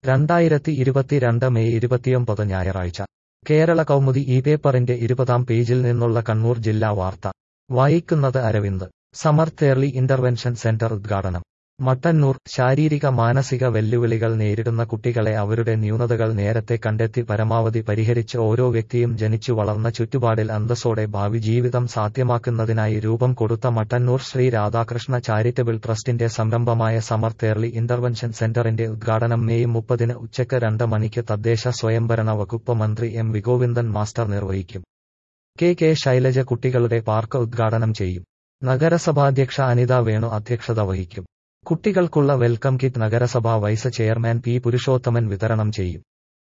രണ്ടായിരത്തി ഇരുപത്തിരണ്ട് മെയ് ഇരുപത്തിയൊമ്പത് ഞായറാഴ്ച കേരള കൗമുദി ഈ പേപ്പറിന്റെ ഇരുപതാം പേജിൽ നിന്നുള്ള കണ്ണൂർ ജില്ലാ വാർത്ത വായിക്കുന്നത് Aravind Samarth early intervention centre ഉദ്ഘാടനം മട്ടന്നൂർ ശാരീരിക മാനസിക വെല്ലുവിളികൾ നേരിടുന്ന കുട്ടികളെ അവരുടെ ന്യൂനതകൾ നേരത്തെ കണ്ടെത്തി പരമാവധി പരിഹരിച്ച് ഓരോ വ്യക്തിയും ജനിച്ചു വളർന്ന ചുറ്റുപാടിൽ അന്തസ്സോടെ ഭാവി ജീവിതം സാധ്യമാക്കുന്നതിനായി രൂപം കൊടുത്ത മട്ടന്നൂർ ശ്രീ രാധാകൃഷ്ണ ചാരിറ്റബിൾ ട്രസ്റ്റിന്റെ സംരംഭമായ സമർത്ത് ഏർലി ഇന്റർവെൻഷൻ സെന്ററിന്റെ ഉദ്ഘാടനം മെയ് മുപ്പതിന് ഉച്ചയ്ക്ക് രണ്ട് മണിക്ക് തദ്ദേശ സ്വയംഭരണ വകുപ്പ് മന്ത്രി എം വിഗോവിന്ദൻ മാസ്റ്റർ നിർവഹിക്കും കെ കെ ശൈലജ കുട്ടികളുടെ പാർക്ക് ഉദ്ഘാടനം ചെയ്യും നഗരസഭാധ്യക്ഷ അനിത വേണു അധ്യക്ഷത വഹിക്കും കുട്ടികൾക്കുള്ള വെൽക്കം കിറ്റ് നഗരസഭാ വൈസ് ചെയർമാൻ പി പുരുഷോത്തമൻ വിതരണം ചെയ്യും